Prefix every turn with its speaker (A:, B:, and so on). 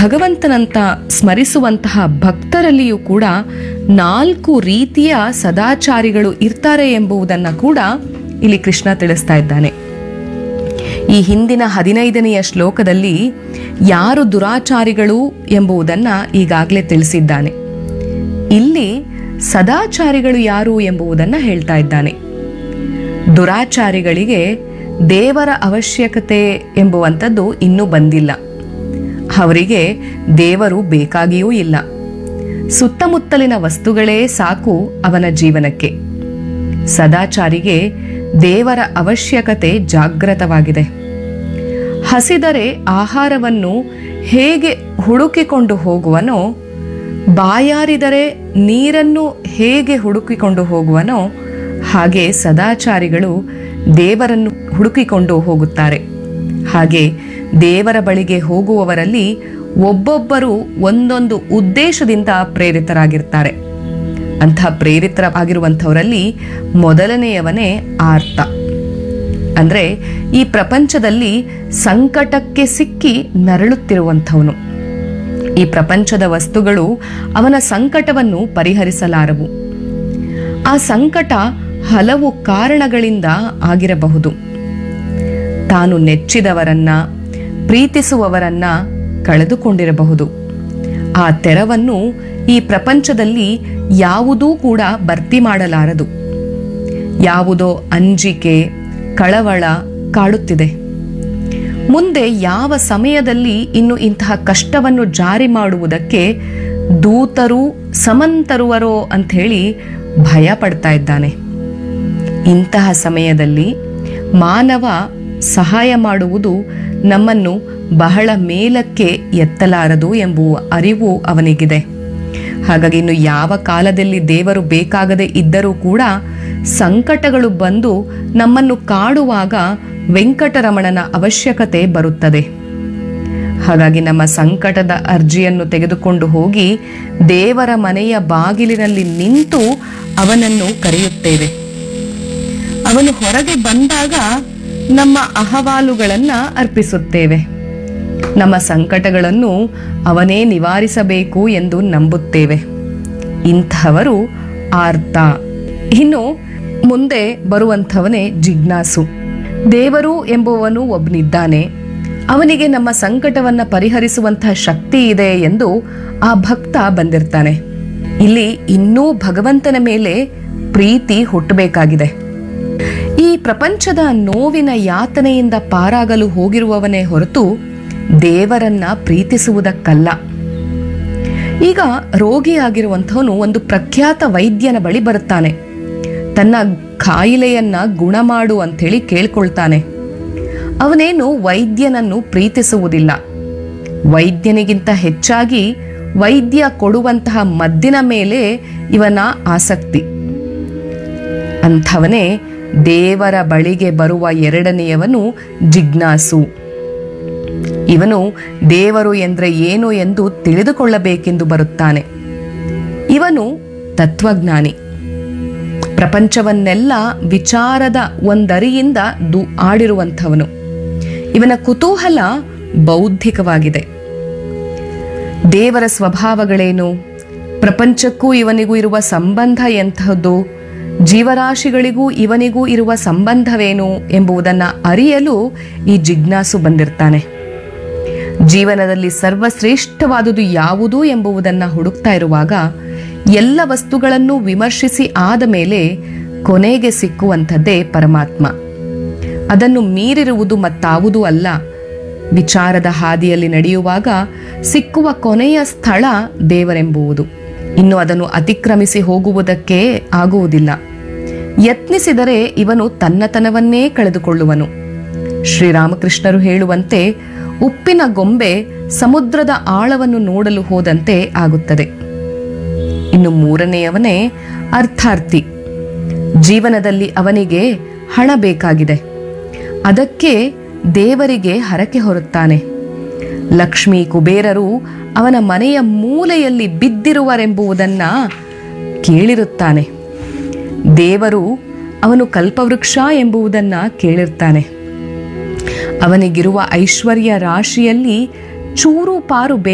A: ಭಗವಂತನಂತ ಸ್ಮರಿಸುವಂತಹ ಭಕ್ತರಲ್ಲಿಯೂ ಕೂಡ ನಾಲ್ಕು ರೀತಿಯ ಸದಾಚಾರಿಗಳು ಇರ್ತಾರೆ ಎಂಬುದನ್ನು ಕೂಡ ಇಲ್ಲಿ ಕೃಷ್ಣ ತಿಳಿಸ್ತಾ ಇದ್ದಾನೆ ಈ ಹಿಂದಿನ ಹದಿನೈದನೆಯ ಶ್ಲೋಕದಲ್ಲಿ ಯಾರು ದುರಾಚಾರಿಗಳು ಎಂಬುದನ್ನ ಈಗಾಗಲೇ ತಿಳಿಸಿದ್ದಾನೆ ಇಲ್ಲಿ ಸದಾಚಾರಿಗಳು ಯಾರು ಎಂಬುದನ್ನ ಹೇಳ್ತಾ ಇದ್ದಾನೆ ದುರಾಚಾರಿಗಳಿಗೆ ದೇವರ ಅವಶ್ಯಕತೆ ಎಂಬುವಂಥದ್ದು ಇನ್ನೂ ಬಂದಿಲ್ಲ ಅವರಿಗೆ ದೇವರು ಬೇಕಾಗಿಯೂ ಇಲ್ಲ ಸುತ್ತಮುತ್ತಲಿನ ವಸ್ತುಗಳೇ ಸಾಕು ಅವನ ಜೀವನಕ್ಕೆ ಸದಾಚಾರಿಗೆ ದೇವರ ಅವಶ್ಯಕತೆ ಜಾಗೃತವಾಗಿದೆ ಹಸಿದರೆ ಆಹಾರವನ್ನು ಹೇಗೆ ಹುಡುಕಿಕೊಂಡು ಹೋಗುವನೋ ಬಾಯಾರಿದರೆ ನೀರನ್ನು ಹೇಗೆ ಹುಡುಕಿಕೊಂಡು ಹೋಗುವನೋ ಹಾಗೆ ಸದಾಚಾರಿಗಳು ದೇವರನ್ನು ಹುಡುಕಿಕೊಂಡು ಹೋಗುತ್ತಾರೆ ಹಾಗೆ ದೇವರ ಬಳಿಗೆ ಹೋಗುವವರಲ್ಲಿ ಒಬ್ಬೊಬ್ಬರು ಒಂದೊಂದು ಉದ್ದೇಶದಿಂದ ಪ್ರೇರಿತರಾಗಿರ್ತಾರೆ ಅಂಥ ಪ್ರೇರಿತರಾಗಿರುವಂಥವರಲ್ಲಿ ಮೊದಲನೆಯವನೇ ಆರ್ತ ಅಂದ್ರೆ ಈ ಪ್ರಪಂಚದಲ್ಲಿ ಸಂಕಟಕ್ಕೆ ಸಿಕ್ಕಿ ನರಳುತ್ತಿರುವಂಥವನು ಈ ಪ್ರಪಂಚದ ವಸ್ತುಗಳು ಅವನ ಸಂಕಟವನ್ನು ಪರಿಹರಿಸಲಾರವು ಆ ಸಂಕಟ ಹಲವು ಕಾರಣಗಳಿಂದ ಆಗಿರಬಹುದು ತಾನು ನೆಚ್ಚಿದವರನ್ನ ಪ್ರೀತಿಸುವವರನ್ನ ಕಳೆದುಕೊಂಡಿರಬಹುದು ಆ ತೆರವನ್ನು ಈ ಪ್ರಪಂಚದಲ್ಲಿ ಯಾವುದೂ ಕೂಡ ಭರ್ತಿ ಮಾಡಲಾರದು ಯಾವುದೋ ಅಂಜಿಕೆ ಕಳವಳ ಕಾಡುತ್ತಿದೆ ಮುಂದೆ ಯಾವ ಸಮಯದಲ್ಲಿ ಇನ್ನು ಇಂತಹ ಕಷ್ಟವನ್ನು ಜಾರಿ ಮಾಡುವುದಕ್ಕೆ ದೂತರು ಸಮಂತರುವರೋ ಅಂಥೇಳಿ ಭಯ ಪಡ್ತಾ ಇದ್ದಾನೆ ಇಂತಹ ಸಮಯದಲ್ಲಿ ಮಾನವ ಸಹಾಯ ಮಾಡುವುದು ನಮ್ಮನ್ನು ಬಹಳ ಮೇಲಕ್ಕೆ ಎತ್ತಲಾರದು ಎಂಬುವ ಅರಿವು ಅವನಿಗಿದೆ ಹಾಗಾಗಿ ಇನ್ನು ಯಾವ ಕಾಲದಲ್ಲಿ ದೇವರು ಬೇಕಾಗದೆ ಇದ್ದರೂ ಕೂಡ ಸಂಕಟಗಳು ಬಂದು ನಮ್ಮನ್ನು ಕಾಡುವಾಗ ವೆಂಕಟರಮಣನ ಅವಶ್ಯಕತೆ ಬರುತ್ತದೆ ಹಾಗಾಗಿ ನಮ್ಮ ಸಂಕಟದ ಅರ್ಜಿಯನ್ನು ತೆಗೆದುಕೊಂಡು ಹೋಗಿ ದೇವರ ಮನೆಯ ಬಾಗಿಲಿನಲ್ಲಿ ನಿಂತು ಅವನನ್ನು ಕರೆಯುತ್ತೇವೆ ಅವನು ಹೊರಗೆ ಬಂದಾಗ ನಮ್ಮ ಅಹವಾಲುಗಳನ್ನ ಅರ್ಪಿಸುತ್ತೇವೆ ನಮ್ಮ ಸಂಕಟಗಳನ್ನು ಅವನೇ ನಿವಾರಿಸಬೇಕು ಎಂದು ನಂಬುತ್ತೇವೆ ಇಂಥವರು ಆರ್ತ ಇನ್ನು ಮುಂದೆ ಬರುವಂಥವನೇ ಜಿಜ್ಞಾಸು ದೇವರು ಎಂಬುವನು ಒಬ್ಬನಿದ್ದಾನೆ ಅವನಿಗೆ ನಮ್ಮ ಸಂಕಟವನ್ನ ಪರಿಹರಿಸುವಂತಹ ಶಕ್ತಿ ಇದೆ ಎಂದು ಆ ಭಕ್ತ ಬಂದಿರ್ತಾನೆ ಇಲ್ಲಿ ಇನ್ನೂ ಭಗವಂತನ ಮೇಲೆ ಪ್ರೀತಿ ಹುಟ್ಟಬೇಕಾಗಿದೆ ಈ ಪ್ರಪಂಚದ ನೋವಿನ ಯಾತನೆಯಿಂದ ಪಾರಾಗಲು ಹೋಗಿರುವವನೇ ಹೊರತು ದೇವರನ್ನ ಪ್ರೀತಿಸುವುದಕ್ಕಲ್ಲ ಈಗ ರೋಗಿಯಾಗಿರುವಂಥವನು ಒಂದು ಪ್ರಖ್ಯಾತ ವೈದ್ಯನ ಬಳಿ ಬರುತ್ತಾನೆ ತನ್ನ ಕಾಯಿಲೆಯನ್ನ ಗುಣ ಮಾಡು ಅಂಥೇಳಿ ಕೇಳ್ಕೊಳ್ತಾನೆ ಅವನೇನು ವೈದ್ಯನನ್ನು ಪ್ರೀತಿಸುವುದಿಲ್ಲ ವೈದ್ಯನಿಗಿಂತ ಹೆಚ್ಚಾಗಿ ವೈದ್ಯ ಕೊಡುವಂತಹ ಮದ್ದಿನ ಮೇಲೆ ಇವನ ಆಸಕ್ತಿ ಅಂಥವನೇ ದೇವರ ಬಳಿಗೆ ಬರುವ ಎರಡನೆಯವನು ಜಿಜ್ಞಾಸು ಇವನು ದೇವರು ಎಂದ್ರೆ ಏನು ಎಂದು ತಿಳಿದುಕೊಳ್ಳಬೇಕೆಂದು ಬರುತ್ತಾನೆ ಇವನು ತತ್ವಜ್ಞಾನಿ ಪ್ರಪಂಚವನ್ನೆಲ್ಲ ವಿಚಾರದ ಒಂದರಿಯಿಂದ ದು ಆಡಿರುವಂಥವನು ಇವನ ಕುತೂಹಲ ಬೌದ್ಧಿಕವಾಗಿದೆ ದೇವರ ಸ್ವಭಾವಗಳೇನು ಪ್ರಪಂಚಕ್ಕೂ ಇವನಿಗೂ ಇರುವ ಸಂಬಂಧ ಎಂತಹದ್ದು ಜೀವರಾಶಿಗಳಿಗೂ ಇವನಿಗೂ ಇರುವ ಸಂಬಂಧವೇನು ಎಂಬುದನ್ನು ಅರಿಯಲು ಈ ಜಿಜ್ಞಾಸು ಬಂದಿರ್ತಾನೆ ಜೀವನದಲ್ಲಿ ಸರ್ವಶ್ರೇಷ್ಠವಾದುದು ಯಾವುದು ಎಂಬುದನ್ನು ಹುಡುಕ್ತಾ ಇರುವಾಗ ಎಲ್ಲ ವಸ್ತುಗಳನ್ನು ವಿಮರ್ಶಿಸಿ ಆದ ಮೇಲೆ ಕೊನೆಗೆ ಸಿಕ್ಕುವಂಥದ್ದೇ ಪರಮಾತ್ಮ ಅದನ್ನು ಮೀರಿರುವುದು ಮತ್ತಾವುದೂ ಅಲ್ಲ ವಿಚಾರದ ಹಾದಿಯಲ್ಲಿ ನಡೆಯುವಾಗ ಸಿಕ್ಕುವ ಕೊನೆಯ ಸ್ಥಳ ದೇವರೆಂಬುವುದು ಇನ್ನು ಅದನ್ನು ಅತಿಕ್ರಮಿಸಿ ಹೋಗುವುದಕ್ಕೆ ಆಗುವುದಿಲ್ಲ ಯತ್ನಿಸಿದರೆ ಇವನು ತನ್ನತನವನ್ನೇ ಕಳೆದುಕೊಳ್ಳುವನು ಶ್ರೀರಾಮಕೃಷ್ಣರು ಹೇಳುವಂತೆ ಉಪ್ಪಿನ ಗೊಂಬೆ ಸಮುದ್ರದ ಆಳವನ್ನು ನೋಡಲು ಹೋದಂತೆ ಆಗುತ್ತದೆ ಇನ್ನು ಮೂರನೆಯವನೇ ಅರ್ಥಾರ್ಥಿ ಜೀವನದಲ್ಲಿ ಅವನಿಗೆ ಹಣ ಬೇಕಾಗಿದೆ ಅದಕ್ಕೆ ದೇವರಿಗೆ ಹರಕೆ ಹೊರುತ್ತಾನೆ ಲಕ್ಷ್ಮೀ ಕುಬೇರರು ಅವನ ಮನೆಯ ಮೂಲೆಯಲ್ಲಿ ಬಿದ್ದಿರುವರೆಂಬುದನ್ನ ಕೇಳಿರುತ್ತಾನೆ ದೇವರು ಅವನು ಕಲ್ಪವೃಕ್ಷ ಎಂಬುದನ್ನ ಕೇಳಿರ್ತಾನೆ ಅವನಿಗಿರುವ ಐಶ್ವರ್ಯ ರಾಶಿಯಲ್ಲಿ ಚೂರು ಪಾರು